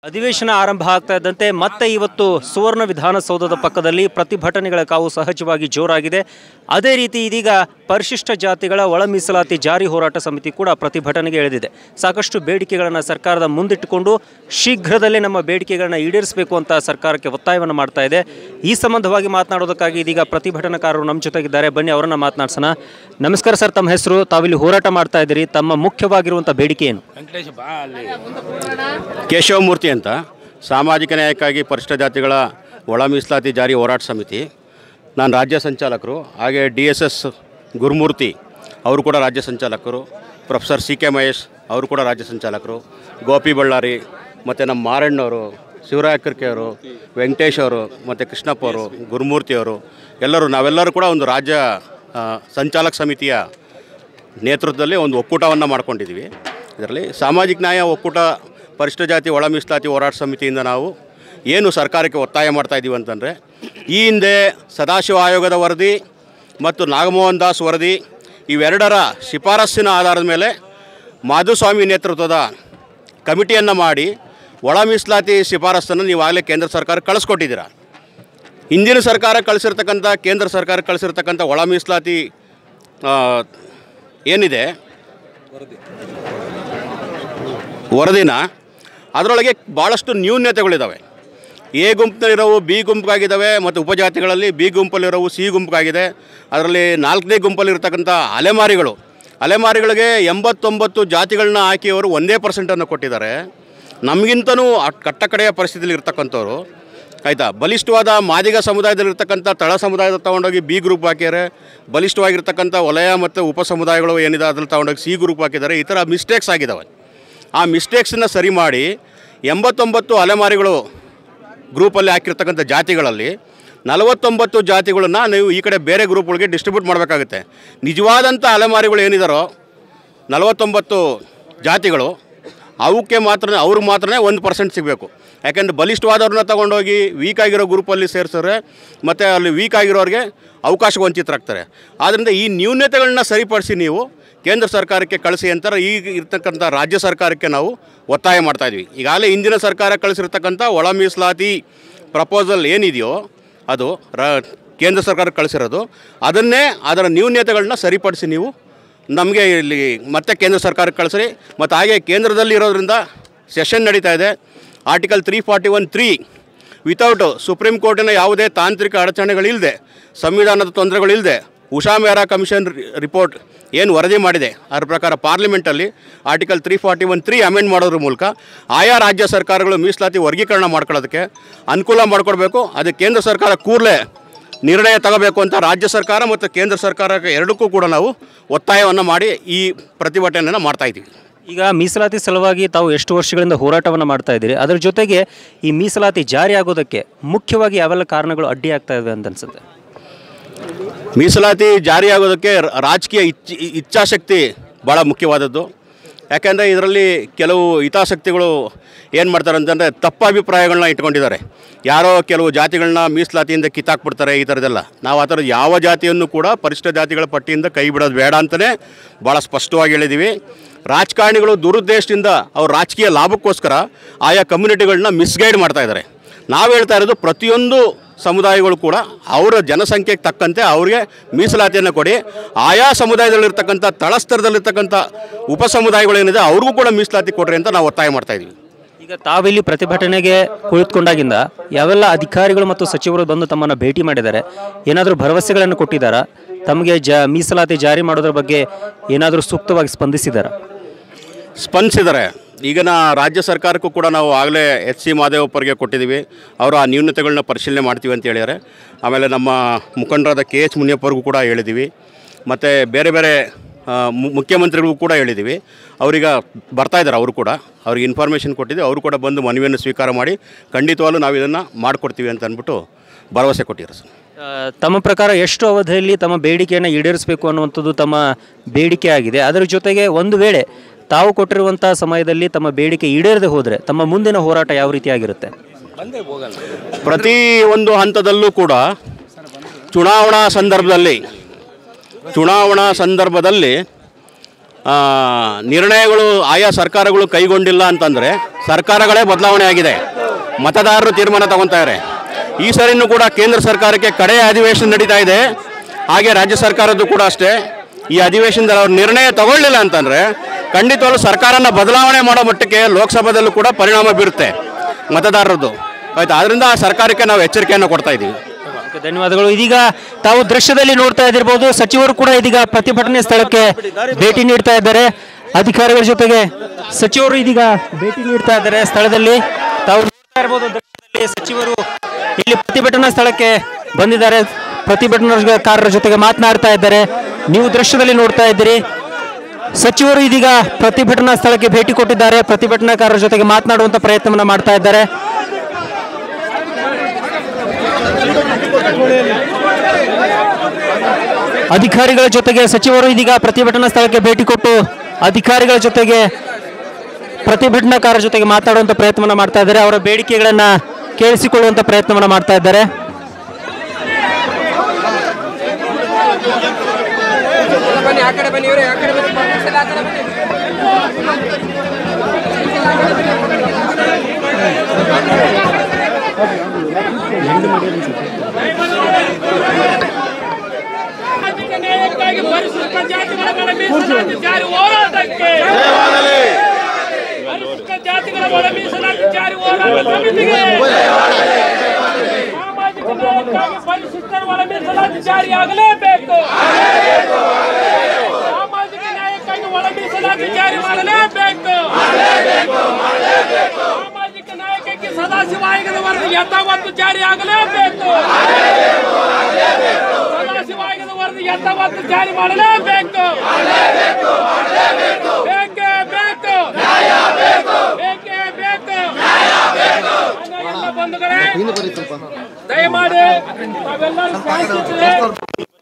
ಅಧಿವೇಶನ ಆರಂಭ ಆಗ್ತಾ ಇದ್ದಂತೆ ಮತ್ತೆ ಇವತ್ತು ಸುವರ್ಣ ವಿಧಾನಸೌಧದ ಪಕ್ಕದಲ್ಲಿ ಪ್ರತಿಭಟನೆಗಳ ಕಾವು ಸಹಜವಾಗಿ ಜೋರಾಗಿದೆ ಅದೇ ರೀತಿ ಇದೀಗ ಪರಿಶಿಷ್ಟ ಜಾತಿಗಳ ಒಳ ಮೀಸಲಾತಿ ಜಾರಿ ಹೋರಾಟ ಸಮಿತಿ ಕೂಡ ಪ್ರತಿಭಟನೆಗೆ ಇಳಿದಿದೆ ಸಾಕಷ್ಟು ಬೇಡಿಕೆಗಳನ್ನು ಸರ್ಕಾರದ ಮುಂದಿಟ್ಟುಕೊಂಡು ಶೀಘ್ರದಲ್ಲೇ ನಮ್ಮ ಬೇಡಿಕೆಗಳನ್ನ ಈಡೇರಿಸಬೇಕು ಅಂತ ಸರ್ಕಾರಕ್ಕೆ ಒತ್ತಾಯವನ್ನು ಮಾಡ್ತಾ ಇದೆ ಈ ಸಂಬಂಧವಾಗಿ ಮಾತನಾಡೋದಕ್ಕಾಗಿ ಇದೀಗ ಪ್ರತಿಭಟನಾಕಾರರು ನಮ್ಮ ಜೊತೆಗಿದ್ದಾರೆ ಬನ್ನಿ ಅವರನ್ನ ಮಾತನಾಡ್ಸೋಣ ನಮಸ್ಕಾರ ಸರ್ ತಮ್ಮ ಹೆಸರು ತಾವಿಲ್ಲಿ ಹೋರಾಟ ಮಾಡ್ತಾ ಇದ್ದೀರಿ ತಮ್ಮ ಮುಖ್ಯವಾಗಿರುವಂಥ ಬೇಡಿಕೆ ಏನು ವೆಂಕಟೇಶ್ ಬಾ ಅಲ್ಲಿ ಕೇಶವಮೂರ್ತಿ ಅಂತ ಸಾಮಾಜಿಕ ನ್ಯಾಯಕ್ಕಾಗಿ ಪರಿಶಿಷ್ಟ ಜಾತಿಗಳ ಒಳ ಮೀಸಲಾತಿ ಜಾರಿ ಹೋರಾಟ ಸಮಿತಿ ನಾನು ರಾಜ್ಯ ಸಂಚಾಲಕರು ಹಾಗೆ ಡಿ ಎಸ್ ಎಸ್ ಗುರುಮೂರ್ತಿ ಅವರು ಕೂಡ ರಾಜ್ಯ ಸಂಚಾಲಕರು ಪ್ರೊಫೆಸರ್ ಸಿ ಕೆ ಮಹೇಶ್ ಅವರು ಕೂಡ ರಾಜ್ಯ ಸಂಚಾಲಕರು ಗೋಪಿ ಬಳ್ಳಾರಿ ಮತ್ತು ನಮ್ಮ ಮಾರಣ್ಣವರು ಶಿವರಾಯ ಕರ್ಕೆ ಅವರು ವೆಂಕಟೇಶ್ ಅವರು ಮತ್ತು ಕೃಷ್ಣಪ್ಪ ಅವರು ಗುರುಮೂರ್ತಿ ಅವರು ಎಲ್ಲರೂ ನಾವೆಲ್ಲರೂ ಕೂಡ ಒಂದು ರಾಜ್ಯ ಆ, ಸಂಚಾಲಕ ಸಮಿತಿಯ ನೇತೃತ್ವದಲ್ಲಿ ಒಂದು ಒಕ್ಕೂಟವನ್ನು ಮಾಡ್ಕೊಂಡಿದ್ದೀವಿ ಇದರಲ್ಲಿ ಸಾಮಾಜಿಕ ನ್ಯಾಯ ಒಕ್ಕೂಟ ಪರಿಶಿಷ್ಟ ಜಾತಿ ಒಳ ಮೀಸಲಾತಿ ಹೋರಾಟ ಸಮಿತಿಯಿಂದ ನಾವು ಏನು ಸರ್ಕಾರಕ್ಕೆ ಒತ್ತಾಯ ಮಾಡ್ತಾ ಇದ್ದೀವಿ ಅಂತಂದರೆ ಈ ಹಿಂದೆ ಸದಾಶಿವ ಆಯೋಗದ ವರದಿ ಮತ್ತು ನಾಗಮೋಹನ್ ದಾಸ್ ವರದಿ ಇವೆರಡರ ಶಿಫಾರಸ್ಸಿನ ಆಧಾರದ ಮೇಲೆ ಮಾಧುಸ್ವಾಮಿ ನೇತೃತ್ವದ ಕಮಿಟಿಯನ್ನು ಮಾಡಿ ಒಳ ಮೀಸಲಾತಿ ಶಿಫಾರಸ್ಸನ್ನು ನೀವಾಗಲೇ ಕೇಂದ್ರ ಸರ್ಕಾರ ಕಳಿಸ್ಕೊಟ್ಟಿದ್ದೀರಾ ಹಿಂದಿನ ಸರ್ಕಾರ ಕಳಿಸಿರ್ತಕ್ಕಂಥ ಕೇಂದ್ರ ಸರ್ಕಾರ ಕಳಿಸಿರ್ತಕ್ಕಂಥ ಒಳ ಮೀಸಲಾತಿ ಆ, ಏನಿದೆ ವರದಿನ ಅದರೊಳಗೆ ಭಾಳಷ್ಟು ನ್ಯೂನ್ಯತೆಗಳಿದ್ದಾವೆ ಎ ಗುಂಪಿನಲ್ಲಿರೋವು ಬಿ ಗುಂಪಿಗಾಗಿದ್ದಾವೆ ಮತ್ತು ಉಪಜಾತಿಗಳಲ್ಲಿ ಬಿ ಗುಂಪಲ್ಲಿರೋವು ಸಿ ಗುಂಪಿಗಾಗಿದೆ ಅದರಲ್ಲಿ ನಾಲ್ಕನೇ ಗುಂಪಲ್ಲಿರ್ತಕ್ಕಂಥ ಅಲೆಮಾರಿಗಳು ಅಲೆಮಾರಿಗಳಿಗೆ ಎಂಬತ್ತೊಂಬತ್ತು ಜಾತಿಗಳನ್ನ ಹಾಕಿ ಅವರು ಒಂದೇ ಪರ್ಸೆಂಟನ್ನು ಕೊಟ್ಟಿದ್ದಾರೆ ನಮಗಿಂತನೂ ಅಟ್- ಕಟ್ಟಕಡೆಯ ಪರಿಸ್ಥಿತಿಯಲ್ಲಿ ಇರ್ತಕ್ಕಂಥವ್ರು ಆಯಿತಾ ಬಲಿಷ್ಠವಾದ ಮಾದಿಗ ಸಮುದಾಯದಲ್ಲಿರ್ತಕ್ಕಂಥ ತಳ ಸಮುದಾಯದ ತೊಗೊಂಡೋಗಿ ಬಿ ಗ್ರೂಪ್ ಹಾಕಿದ್ದಾರೆ ಬಲಿಷ್ಠವಾಗಿರ್ತಕ್ಕಂಥ ವಲಯ ಮತ್ತು ಉಪ ಸಮುದಾಯಗಳು ಏನಿದೆ ಅದ್ರಲ್ಲಿ ತೊಗೊಂಡೋಗಿ ಸಿ ಗ್ರೂಪ್ ಹಾಕಿದ್ದಾರೆ ಈ ಥರ ಮಿಸ್ಟೇಕ್ಸ್ ಆಗಿದ್ದಾವೆ ಆ ಮಿಸ್ಟೇಕ್ಸನ್ನ ಸರಿ ಮಾಡಿ ಎಂಬತ್ತೊಂಬತ್ತು ಅಲೆಮಾರಿಗಳು ಗ್ರೂಪಲ್ಲಿ ಹಾಕಿರ್ತಕ್ಕಂಥ ಜಾತಿಗಳಲ್ಲಿ ನಲವತ್ತೊಂಬತ್ತು ಜಾತಿಗಳನ್ನ ನೀವು ಈ ಕಡೆ ಬೇರೆ ಗ್ರೂಪ್ಗಳಿಗೆ ಡಿಸ್ಟ್ರಿಬ್ಯೂಟ್ ಮಾಡಬೇಕಾಗುತ್ತೆ ನಿಜವಾದಂಥ ಅಲೆಮಾರಿಗಳು ಏನಿದಾರೋ ನಲವತ್ತೊಂಬತ್ತು ಜಾತಿಗಳು ಅವಕ್ಕೆ ಮಾತ್ರ ಅವ್ರಿಗೆ ಮಾತ್ರ ಒಂದು ಪರ್ಸೆಂಟ್ ಸಿಗಬೇಕು ಯಾಕೆಂದ್ರೆ ಬಲಿಷ್ಠವಾದವ್ರನ್ನ ತಗೊಂಡೋಗಿ ವೀಕ್ ಆಗಿರೋ ಗ್ರೂಪಲ್ಲಿ ಸೇರಿಸಿದ್ರೆ ಮತ್ತು ಅಲ್ಲಿ ವೀಕ್ ಆಗಿರೋರಿಗೆ ಅವಕಾಶ ವಂಚಿತರಾಗ್ತಾರೆ ಆದ್ದರಿಂದ ಈ ನ್ಯೂನ್ಯತೆಗಳನ್ನ ಸರಿಪಡಿಸಿ ನೀವು ಕೇಂದ್ರ ಸರ್ಕಾರಕ್ಕೆ ಕಳಿಸಿ ಅಂತಾರೆ ಈಗ ಇರ್ತಕ್ಕಂಥ ರಾಜ್ಯ ಸರ್ಕಾರಕ್ಕೆ ನಾವು ಒತ್ತಾಯ ಮಾಡ್ತಾ ಇದ್ವಿ ಈಗಾಗಲೇ ಹಿಂದಿನ ಸರ್ಕಾರ ಕಳಿಸಿರ್ತಕ್ಕಂಥ ಒಳ ಮೀಸಲಾತಿ ಪ್ರಪೋಸಲ್ ಏನಿದೆಯೋ ಅದು ರ ಕೇಂದ್ರ ಸರ್ಕಾರ ಕಳಿಸಿರೋದು ಅದನ್ನೇ ಅದರ ನ್ಯೂನ್ಯತೆಗಳನ್ನ ಸರಿಪಡಿಸಿ ನೀವು ನಮಗೆ ಇಲ್ಲಿ ಮತ್ತೆ ಕೇಂದ್ರ ಸರ್ಕಾರಕ್ಕೆ ಕಳಿಸ್ರಿ ಮತ್ತು ಹಾಗೆ ಕೇಂದ್ರದಲ್ಲಿ ಇರೋದ್ರಿಂದ ಸೆಷನ್ ನಡೀತಾ ಇದೆ article three forty one three without supreme ಕೋರ್ಟಿನ ಯಾವುದೇ ತಾಂತ್ರಿಕ ಅಡಚಣೆಗಳಿಲ್ಲದೆ ಸಂವಿಧಾನದ ತೊಂದರೆಗಳಿಲ್ಲದೆ Usha Mehra commission re- report ಏನು ವರದಿ ಮಾಡಿದೆ ಅದರ ಪ್ರಕಾರ ಪಾರ್ಲಿಮೆಂಟಲ್ಲಿ article three forty one three amend ಮಾಡೋದ್ರ ಮೂಲಕ ಆಯಾ ರಾಜ್ಯ ಸರ್ಕಾರಗಳು ಮೀಸಲಾತಿ ವರ್ಗೀಕರಣ ಮಾಡ್ಕೊಳ್ಳೋದಕ್ಕೆ ಅನುಕೂಲ ಮಾಡಿಕೊಡ್ಬೇಕು ಅದಕ್ಕೆ ಕೇಂದ್ರ ಸರ್ಕಾರ ಕೂಡಲೇ ನಿರ್ಣಯ ತಗೋಬೇಕು ಅಂತ ರಾಜ್ಯ ಸರ್ಕಾರ ಮತ್ತು ಕೇಂದ್ರ ಸರ್ಕಾರಕ್ಕೆ ಎರಡಕ್ಕೂ ಕೂಡ ನಾವು ಒತ್ತಾಯವನ್ನು ಮಾಡಿ ಈ ಪ್ರತಿಭಟನೆಯನ್ನು ಮಾಡ್ತಾ ಇದ್ದೀವಿ ಈಗ ಮೀಸಲಾತಿ ಸಲುವಾಗಿ ತಾವು ಎಷ್ಟು ವರ್ಷಗಳಿಂದ ಹೋರಾಟವನ್ನು ಮಾಡ್ತಾ ಇದ್ದೀರಿ ಅದರ ಜೊತೆಗೆ ಈ ಮೀಸಲಾತಿ ಜಾರಿ ಆಗೋದಕ್ಕೆ ಮುಖ್ಯವಾಗಿ ಯಾವೆಲ್ಲ ಕಾರಣಗಳು ಅಡ್ಡಿ ಆಗ್ತಾ ಇವೆ ಅಂತ ಅನ್ಸುತ್ತೆ ಮೀಸಲಾತಿ ಜಾರಿಯಾಗೋದಕ್ಕೆ ರ- ರಾಜಕೀಯ ಇಚ್ಛೆ ಇಚ್ಛಾಶಕ್ತಿ ಭಾಳ ಮುಖ್ಯವಾದದ್ದು ಯಾಕೆಂದರೆ ಇದರಲ್ಲಿ ಕೆಲವು ಹಿತಾಸಕ್ತಿಗಳು ಏನು ಮಾಡ್ತಾರೆ ಅಂತಂದರೆ ತಪ್ಪ ಅಭಿಪ್ರಾಯಗಳನ್ನ ಇಟ್ಕೊಂಡಿದ್ದಾರೆ ಯಾರೋ ಕೆಲವು ಜಾತಿಗಳನ್ನ ಮೀಸಲಾತಿಯಿಂದ ಕಿತ್ತಾಕ್ಬಿಡ್ತಾರೆ ಈ ಥರದ್ದೆಲ್ಲ ನಾವು ಆ ಥರದ ಯಾವ ಜಾತಿಯನ್ನು ಕೂಡ ಪರಿಶಿಷ್ಟ ಜಾತಿಗಳ ಪಟ್ಟಿಯಿಂದ ಕೈ ಬಿಡೋದು ಬೇಡ ಅಂತಲೇ ಭಾಳ ಸ್ಪಷ್ಟವಾಗಿ ಹೇಳಿದ್ದೀವಿ ರಾಜಕಾರಣಿಗಳು ದುರುದ್ದೇಶದಿಂದ ಅವ್ರ ರಾಜಕೀಯ ಲಾಭಕ್ಕೋಸ್ಕರ ಆಯಾ ಕಮ್ಯುನಿಟಿಗಳನ್ನ ಮಿಸ್ಗೈಡ್ ಮಾಡ್ತಾ ಇದ್ದಾರೆ ನಾವು ಹೇಳ್ತಾ ಇರೋದು ಪ್ರತಿಯೊಂದು ಸಮುದಾಯಗಳು ಕೂಡ ಅವರ ಜನಸಂಖ್ಯೆಗೆ ತಕ್ಕಂತೆ ಅವ್ರಿಗೆ ಮೀಸಲಾತಿಯನ್ನು ಕೊಡಿ ಆಯಾ ಸಮುದಾಯದಲ್ಲಿರ್ತಕ್ಕಂಥ ತಳಸ್ತರದಲ್ಲಿರ್ತಕ್ಕಂಥ ಉಪ ಸಮುದಾಯಗಳೇನಿದೆ ಅವ್ರಿಗೂ ಕೂಡ ಮೀಸಲಾತಿ ಕೊಡ್ರಿ ಅಂತ ನಾವು ಒತ್ತಾಯ ಮಾಡ್ತಾ ಇದ್ದೀವಿ ಈಗ ತಾವಿಲ್ಲಿ ಪ್ರತಿಭಟನೆಗೆ ಕುಳಿತುಕೊಂಡಾಗಿಂದ ಯಾವೆಲ್ಲ ಅಧಿಕಾರಿಗಳು ಮತ್ತು ಸಚಿವರು ಬಂದು ತಮ್ಮನ್ನು ಭೇಟಿ ಮಾಡಿದ್ದಾರೆ ಏನಾದರೂ ಭರವಸೆಗಳನ್ನು ಕೊಟ್ಟಿದ್ದಾರಾ ತಮಗೆ ಜ ಮೀಸಲಾತಿ ಜಾರಿ ಮಾಡೋದ್ರ ಬಗ್ಗೆ ಏನಾದರೂ ಸೂಕ್ತವಾಗಿ ಸ್ಪಂದಿಸಿದ್ದಾರಾ ಸ್ಪಂದಿಸಿದ್ದಾರೆ ಈಗಿನ ರಾಜ್ಯ ಸರ್ಕಾರಕ್ಕೂ ಕೂಡ ನಾವು ಆಗಲೇ ಎಚ್ ಸಿ ಮಾದೇವಪ್ಪರಿಗೆ ಕೊಟ್ಟಿದ್ದೀವಿ ಅವರು ಆ ನ್ಯೂನತೆಗಳನ್ನ ಪರಿಶೀಲನೆ ಮಾಡ್ತೀವಿ ಅಂತ ಹೇಳಿದ್ದಾರೆ ಆಮೇಲೆ ನಮ್ಮ ಮುಖಂಡರಾದ ಕೆ ಎಚ್ ಮುನಿಯಪ್ಪರಿಗೂ ಕೂಡ ಹೇಳಿದ್ದೀವಿ ಮತ್ತು ಬೇರೆ ಬೇರೆ ಆ, ಮು- ಮುಖ್ಯಮಂತ್ರಿಗಳಿಗೂ ಕೂಡ ಹೇಳಿದ್ದೀವಿ ಅವರೀಗ ಬರ್ತಾ ಇದ್ದಾರೆ ಅವರು ಕೂಡ ಅವ್ರಿಗೆ ಇನ್ಫಾರ್ಮೇಷನ್ ಕೊಟ್ಟಿದ್ದೀವಿ ಅವರು ಕೂಡ ಬಂದು ಮನವಿಯನ್ನು ಸ್ವೀಕಾರ ಮಾಡಿ ಖಂಡಿತವಾಗ್ಲೂ ನಾವು ಇದನ್ನು ಮಾಡಿಕೊಡ್ತೀವಿ ಅಂತ ಅಂದ್ಬಿಟ್ಟು ಭರವಸೆ ಕೊಟ್ಟಿದ್ದಾರೆ ಸರ್ ಆ, ತಮ್ಮ ಪ್ರಕಾರ ಎಷ್ಟು ಅವಧಿಯಲ್ಲಿ ತಮ್ಮ ಬೇಡಿಕೆಯನ್ನು ಈಡೇರಿಸಬೇಕು ಅನ್ನುವಂಥದ್ದು ತಮ್ಮ ಬೇಡಿಕೆ ಆಗಿದೆ ಅದರ ಜೊತೆಗೆ ಒಂದು ವೇಳೆ ತಾವು ಕೊಟ್ಟಿರುವಂಥ ಸಮಯದಲ್ಲಿ ತಮ್ಮ ಬೇಡಿಕೆ ಈಡೇರದೆ ಹೋದರೆ ತಮ್ಮ ಮುಂದಿನ ಹೋರಾಟ ಯಾವ ರೀತಿಯಾಗಿರುತ್ತೆ ಪ್ರತಿ ಒಂದು ಹಂತದಲ್ಲೂ ಕೂಡ ಚುನಾವಣಾ ಸಂದರ್ಭದಲ್ಲಿ ಚುನಾವಣಾ ಸಂದರ್ಭದಲ್ಲಿ ಆ, ನಿರ್ಣಯಗಳು ಆಯಾ ಸರ್ಕಾರಗಳು ಕೈಗೊಂಡಿಲ್ಲ ಅಂತಂದರೆ ಸರ್ಕಾರಗಳೇ ಬದಲಾವಣೆ ಆಗಿದೆ ಮತದಾರರು ತೀರ್ಮಾನ ತಗೊತಾರೆ ಈ ಸರಿನೂ ಕೂಡ ಕೇಂದ್ರ ಸರ್ಕಾರಕ್ಕೆ ಕಡೆಯ ಅಧಿವೇಶನ ನಡೀತಾ ಇದೆ ಹಾಗೆ ರಾಜ್ಯ ಸರ್ಕಾರದ್ದು ಕೂಡ ಅಷ್ಟೇ ಈ ಅಧಿವೇಶನದಲ್ಲಿ ಅವ್ರು ನಿರ್ಣಯ ತಗೊಳ್ಳಿಲ್ಲ ಅಂತಂದರೆ ಖಂಡಿತವಾಗ್ಲೂ ಸರ್ಕಾರನ ಬದಲಾವಣೆ ಮಾಡೋ ಮಟ್ಟಕ್ಕೆ ಲೋಕಸಭಾದಲ್ಲೂ ಕೂಡ ಪರಿಣಾಮ ಬೀರುತ್ತೆ ಮತದಾರರದ್ದು ಆಯ್ತು ಆದ್ದರಿಂದ ಆ ಸರ್ಕಾರಕ್ಕೆ ನಾವು ಎಚ್ಚರಿಕೆಯನ್ನು ಕೊಡ್ತಾ ಇದ್ದೀವಿ ಓಕೆ, ಧನ್ಯವಾದಗಳು ಇದೀಗ ತಾವು ದೃಶ್ಯದಲ್ಲಿ ನೋಡ್ತಾ ಇದ್ದಿರಬಹುದು ಸಚಿವರು ಕೂಡ ಇದೀಗ ಪ್ರತಿಭಟನೆ ಸ್ಥಳಕ್ಕೆ ಭೇಟಿ ನೀಡ್ತಾ ಇದ್ದಾರೆ ಅಧಿಕಾರಿಗಳ ಜೊತೆಗೆ ಸಚಿವರು ಇದೀಗ ಭೇಟಿ ನೀಡ್ತಾ ಇದ್ದಾರೆ ಸ್ಥಳದಲ್ಲಿ ತಾವು ನೋಡ್ತಾ ಇರಬಹುದು ದೃಶ್ಯದಲ್ಲಿ ಸಚಿವರು ಇಲ್ಲಿ ಪ್ರತಿಭಟನಾ ಸ್ಥಳಕ್ಕೆ ಬಂದಿದ್ದಾರೆ ಪ್ರತಿಭಟನಾಕಾರರ ಜೊತೆಗೆ ಮಾತನಾಡ್ತಾ ಇದ್ದಾರೆ ನೀವು ದೃಶ್ಯದಲ್ಲಿ ನೋಡ್ತಾ ಇದ್ದೀರಿ ಸಚಿವರು ಇದೀಗ ಪ್ರತಿಭಟನಾ ಸ್ಥಳಕ್ಕೆ ಭೇಟಿ ಕೊಟ್ಟಿದ್ದಾರೆ ಪ್ರತಿಭಟನಾಕಾರರ ಜೊತೆಗೆ ಮಾತನಾಡುವಂತ ಪ್ರಯತ್ನವನ್ನ ಮಾಡ್ತಾ ಇದ್ದಾರೆ ಅಧಿಕಾರಿಗಳ ಜೊತೆಗೆ ಸಚಿವರು ಇದೀಗ ಪ್ರತಿಭಟನಾ ಸ್ಥಳಕ್ಕೆ ಭೇಟಿ ಕೊಟ್ಟು ಅಧಿಕಾರಿಗಳ ಜೊತೆಗೆ ಪ್ರತಿಭಟನಾಕಾರರ ಜೊತೆಗೆ ಮಾತಾಡುವಂತ ಪ್ರಯತ್ನವನ್ನ ಮಾಡ್ತಾ ಇದ್ದಾರೆ ಅವರ ಬೇಡಿಕೆಗಳನ್ನ ಕೇಳಿಸಿಕೊಳ್ಳುವಂತ ಪ್ರಯತ್ನವನ್ನ ಮಾಡ್ತಾ ಇದ್ದಾರೆ ಬನ್ನಿ ಆ ಕಡೆ ಬನ್ನಿ ಇವ್ರೆ ಆ ಕಡೆ ಬನ್ನಿ ಪೊಲೀಸ್ ಎಲ್ಲ ಆ ಕಡೆ ಬನ್ನಿ ಸಾಮಾಜಿಕ ನ್ಯಾಯಕ್ಕಾಗಿ ಪರಿಶಿಷ್ಟ ಜಾತಿಗಳ ಒಳ ಮೀಸಲಾತಿ ಜಾರಿ ಹೋರಾಟಕ್ಕೆ ಪರಿಶಿಷ್ಟ ಜಾತಿಗಳ ಒಳ ಮೀಸಲಾತಿ ಜಾರಿ ಹೋರಾಟ ಸಮಿತಿಗೆ ಸಾಮಾಜಿಕ ನ್ಯಾಯಕ್ಕಾಗಿ ಪರಿಶಿಷ್ಟರ ಒಳ ಮೀಸಲಾತಿ ಜಾರಿಯಾಗಲೇಬೇಕು ಸಾಮಾಜಿಕ ನ್ಯಾಯಕ್ಕಾಗಿ ಒಳ ಮೀಸಲಾತಿ ಜಾರಿ ಮಾಡಲೇಬೇಕು ಸಾಮಾಜಿಕ ನ್ಯಾಯಕ್ಕೆ ಸದಾಶಿವ ಆಯೋಗದ ವರದಿ ಯಥಾವತ್ತು ಜಾರಿಯಾಗಲೇಬೇಕು ಸದಾಶಿವಾಯದ ವರದಿ ಯಥಾವತ್ತು ಜಾರಿ ಮಾಡಲೇಬೇಕು ಬೇಕೇ ಬೇಕು ಬೇಕೇ ಬೇಕು ನನ್ನ ಎಲ್ಲ ಬಂಧುಗಳೇ ದಯಮಾಡಿ ತಾವೆಲ್ಲರೂ ಶಾಂತಿಯುತವಾಗಿ